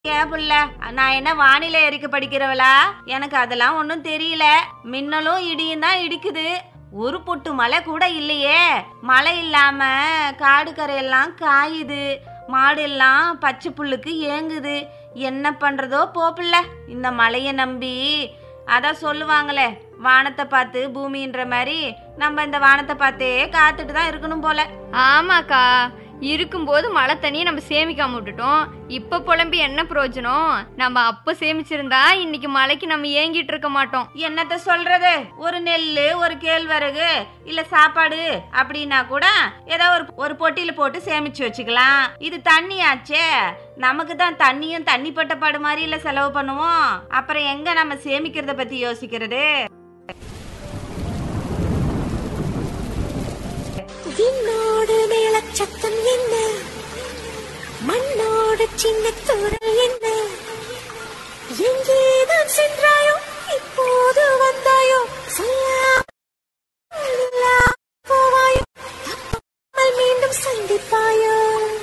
ஏன் புள்ள நான் என்ன வானிலை அறிக்கை படிக்கிறவளா எனக்கு அதெல்லாம் ஒன்றும் தெரியல மின்னலும் இடியும் தான் இடிக்குது ஒரு பொட்டு மழை கூட இல்லையே மழை இல்லாம காடு கரையெல்லாம் காயுது மாடு எல்லாம் பச்சை புல்லுக்கு ஏங்குது என்ன பண்றதோ போப்பில்ல இந்த மழையை நம்பி அதான் சொல்லுவாங்களே வானத்தை பார்த்து பூமின்ற மாதிரி நம்ம இந்த வானத்தை பார்த்தே காத்துட்டு தான் இருக்கணும் போல ஆமாக்கா இருக்கும்போது மழை தண்ணியை நம்ம சேமிக்காம விட்டுட்டோம் இப்ப புலம்பி என்ன பிரயோஜனம் நம்ம அப்ப சேமிச்சிருந்தா இன்னைக்கு மழைக்கு நம்ம ஏங்கிட்டு இருக்க மாட்டோம் என்னத்த சொல்றது ஒரு நெல்லு ஒரு கேழ்வரகு இல்ல சாப்பாடு அப்படின்னா கூட ஏதோ ஒரு ஒரு பொட்டியில போட்டு சேமிச்சு வச்சுக்கலாம் இது தண்ணியாச்சே நமக்கு தான் தண்ணியும் தண்ணி பட்ட பாடு மாதிரி இல்ல செலவு பண்ணுவோம் அப்புறம் எங்க நம்ம சேமிக்கிறத பத்தி யோசிக்கிறது விண்ணோடு மேலச்சத்தம் என்ன மண்ணோடு சின்ன தூரல் என்ன எங்கேதான் சென்றாயோ இப்போது வந்தாயோ சொல்லாமல் போவாயோ தப்பாமல் மீண்டும் சந்திப்பாயோ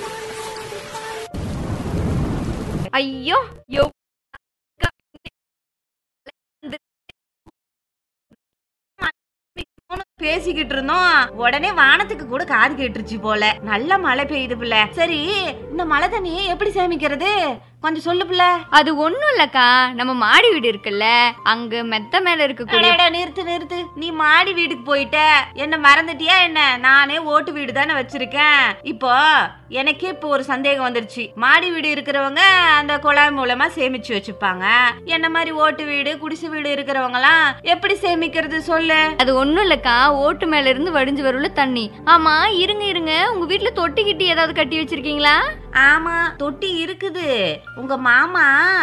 ஐயோ எவ்- பேசிக்கிட்டு இருந்தோம் உடனே வானத்துக்கு கூட காது கேட்டுருச்சு போல நல்ல மழை பெய்யுது பிள்ள சரி இந்த மழை தண்ணியை எப்படி சேமிக்கிறது கொஞ்சம் சொல்லு பிள்ள அது ஒண்ணும் இல்லக்கா நம்ம மாடி வீடு இருக்குல்ல அங்க மெத்த மேல இருக்கக்கூடிய அடடா, நிறுத்து நிறுத்து நீ மாடி வீட்டுக்கு போயிட்ட என்ன மறந்துட்டியா என்ன நானே ஓட்டு வீடு தானே வச்சிருக்கேன் இப்போ எனக்கே இப்போ ஒரு சந்தேகம் வந்துருச்சு மாடி வீடு இருக்கிறவங்க அந்த குழாய் மூலமா சேமிச்சு வச்சுப்பாங்க என்ன மாதிரி ஓட்டு வீடு குடிசை வீடு இருக்கிறவங்க எல்லாம் எப்படி சேமிக்கிறது சொல்லு அது ஒண்ணும் இல்லக்கா ஓட்டு மேல இருந்து வடிஞ்சு வரும்ல தண்ணி ஆமா இருங்க இருங்க உங்க வீட்ல தொட்டி கிட்டி ஏதாவது கட்டி வச்சிருக்கீங்களா ஆமா தொட்டி இருக்குது உங்க மாமா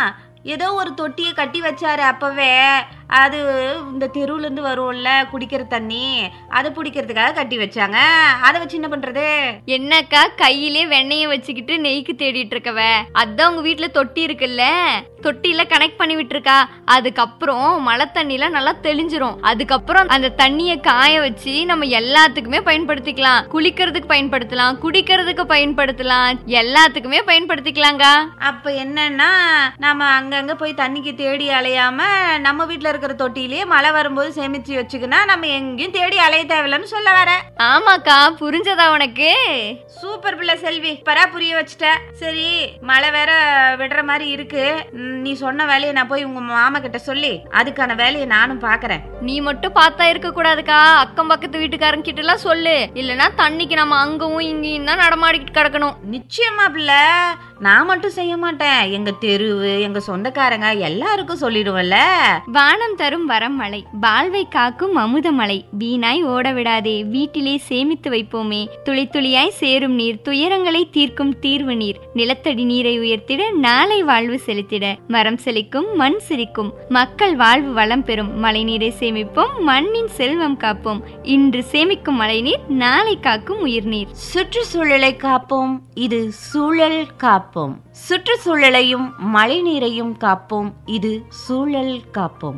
ஏதோ ஒரு தொட்டியை கட்டி வச்சாரு அப்பவே அது இந்த தெருவுல இருந்து வரும்ல குடிக்கிற தண்ணி அதை பிடிக்கிறதுக்காக கட்டி வச்சாங்க அதை வச்சு என்ன பண்றது என்னக்கா கையிலே வெண்ணெய வச்சுக்கிட்டு நெய்க்கு தேடிட்டு இருக்கவ அதான் உங்க வீட்ல தொட்டி இருக்குல்ல தொட்டில கனெக்ட் பண்ணி விட்டுருக்கா அதுக்கப்புறம் மழை தண்ணில நல்லா தெளிஞ்சிரும் அதுக்கப்புறம் அந்த தண்ணிய காய வச்சு நம்ம எல்லாத்துக்குமே பயன்படுத்திக்கலாம் குளிக்கிறதுக்கு பயன்படுத்தலாம் குடிக்கிறதுக்கு பயன்படுத்தலாம் எல்லாத்துக்குமே பயன்படுத்திக்கலாங்க அப்ப என்னன்னா நம்ம அங்கங்க போய் தண்ணிக்கு தேடி அலையாம நம்ம வீட்ல இருக்கிற தொட்டிலேயே மழை வரும்போது சேமிச்சு வச்சுக்கினா நம்ம எங்கேயும் தேடி அலைய தேவையில்லைன்னு சொல்ல வர ஆமாக்கா புரிஞ்சதா உனக்கு சூப்பர் பிள்ளை செல்வி பரா புரிய வச்சுட்ட சரி மழை வேற விடுற மாதிரி இருக்கு ம், நீ சொன்ன வேலையை நான் போய் உங்க மாமா கிட்ட சொல்லி அதுக்கான வேலையை நானும் பாக்குறேன் நீ மட்டும் பார்த்தா இருக்க கூடாதுக்கா அக்கம் பக்கத்து வீட்டுக்காரங்க கிட்ட எல்லாம் சொல்லு இல்லனா தண்ணிக்கு நம்ம அங்கவும் இங்கேயும் தான் நடமாடிக்கிட்டு கிடக்கணும் நிச்சயமா பிள்ளை நான் மட்டும் செய்ய மாட்டேன் எங்க தெருவு எங்க சொந்தக்காரங்க எல்லாருக்கும் சொல்லிடுவேன்ல வானம் தரும் வரம் மழை வாழ்வை காக்கும் அமுத மழை வீணாய் ஓட விடாதே வீட்டிலே சேமித்து வைப்போமே துளி துளியாய் சேரும் நீர் துயரங்களை தீர்க்கும் தீர்வு நீர் நிலத்தடி நீரை உயர்த்திட நாளை வாழ்வு செலுத்திட மரம் செழிக்கும் மண் சிரிக்கும் மக்கள் வாழ்வு வளம் பெறும் மழை நீரை சேமிப்போம் மண்ணின் செல்வம் காப்போம் இன்று சேமிக்கும் மழைநீர் நாளை காக்கும் உயிர்நீர் சுற்றுச்சூழலை காப்போம் இது சூழல் காப்போம் சுற்றுச்சூழலையும் மழை நீரையும் காப்போம் இது சூழல் காப்போம்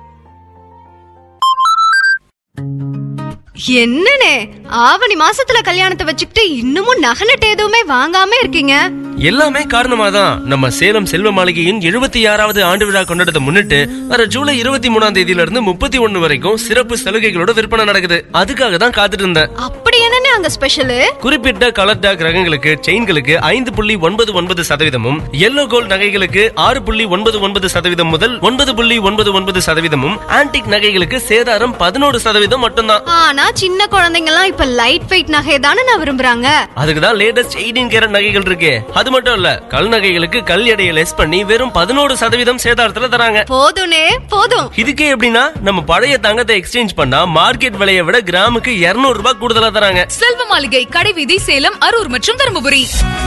என்னனே ஆவணி மாசத்துல கல்யாணத்தை வச்சுக்கிட்டு இன்னமும் நகை நட்டு எதுவுமே வாங்காம இருக்கீங்க எல்லாமே காரணமாதான் நம்ம சேலம் செல்வ மாளிகையின் எழுபத்தி ஆறாவது ஆண்டு விழா கொண்டாடத்தை முன்னிட்டு வர ஜூலை இருபத்தி மூணாம் தேதியில இருந்து முப்பத்தி ஒண்ணு வரைக்கும் சிறப்பு சலுகைகளோட விற்பனை நடக்குது அதுக்காக தான் காத்துட்டு இருந்தேன் அப்படி என்னனே அங்க ஸ்பெஷலு குறிப்பிட்ட கலர் டாக் ரகங்களுக்கு செயின்களுக்கு ஐந்து புள்ளி ஒன்பது ஒன்பது சதவீதமும் எல்லோ கோல்ட் நகைகளுக்கு ஆறு புள்ளி ஒன்பது ஒன்பது சதவீதம் முதல் ஒன்பது புள்ளி ஒன்பது ஒன்பது சதவீதமும் ஆன்டிக் நகைகளுக்கு சேதாரம் பதினோரு சதவீதம் மட்டும்தான் ஆனா சின்ன குழந்தைங்க எல்லாம் இப்ப லைட் வெயிட் நகை தானே நான் விரும்புறாங்க அதுக்கு தான் லேட்டஸ்ட் எயிட்டீன் கேரட் நகைகள் இருக்கு அது மட்டும் இல்ல கல் நகைகளுக்கு கல் எடையை லெஸ் பண்ணி வெறும் பதினோரு சதவீதம் சேதாரத்துல தராங்க போதும்னே போதும் இதுக்கே எப்படின்னா நம்ம பழைய தங்கத்தை எக்ஸ்சேஞ்ச் பண்ணா மார்க்கெட் விலையை விட கிராமுக்கு 200 ரூபாய் கூடுதலா தராங்க செல்வ மாளிகை கடைவீதி சேலம் அரூர் மற்றும் தருமபுரி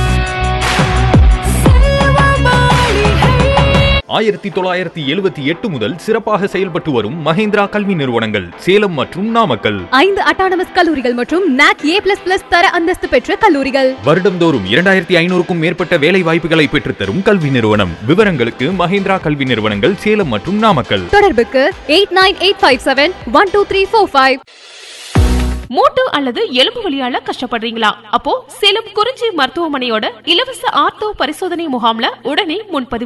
ஆயிரத்தி தொள்ளாயிரத்தி எழுபத்தி எட்டு முதல் சிறப்பாக செயல்பட்டு வரும் மஹேந்திரா கல்வி நிறுவனங்கள் சேலம் மற்றும் நாமக்கல் ஐந்து அட்டானமஸ் கல்லூரிகள் மற்றும் நாக் ஏ பிளஸ் பிளஸ் தர அந்தஸ்து பெற்ற கல்லூரிகள் வருடம்தோறும் இரண்டாயிரத்தி ஐநூறுக்கும் மேற்பட்ட வேலை வாய்ப்புகளை பெற்றுத்தரும் கல்வி நிறுவனம் விவரங்களுக்கு மஹேந்திரா கல்வி நிறுவனங்கள் சேலம் மற்றும் நாமக்கல் தொடர்புக்கு eight nine eight five seven one two three four five மூட்டு அல்லது எலும்பு வலியால கஷ்டப்படுறீங்களா அப்போ சேலம் குறிஞ்சி மருத்துவமனையோட இலவச ஆர்த்தோ பரிசோதனை முகாம்ல உடனே முன்பதிவு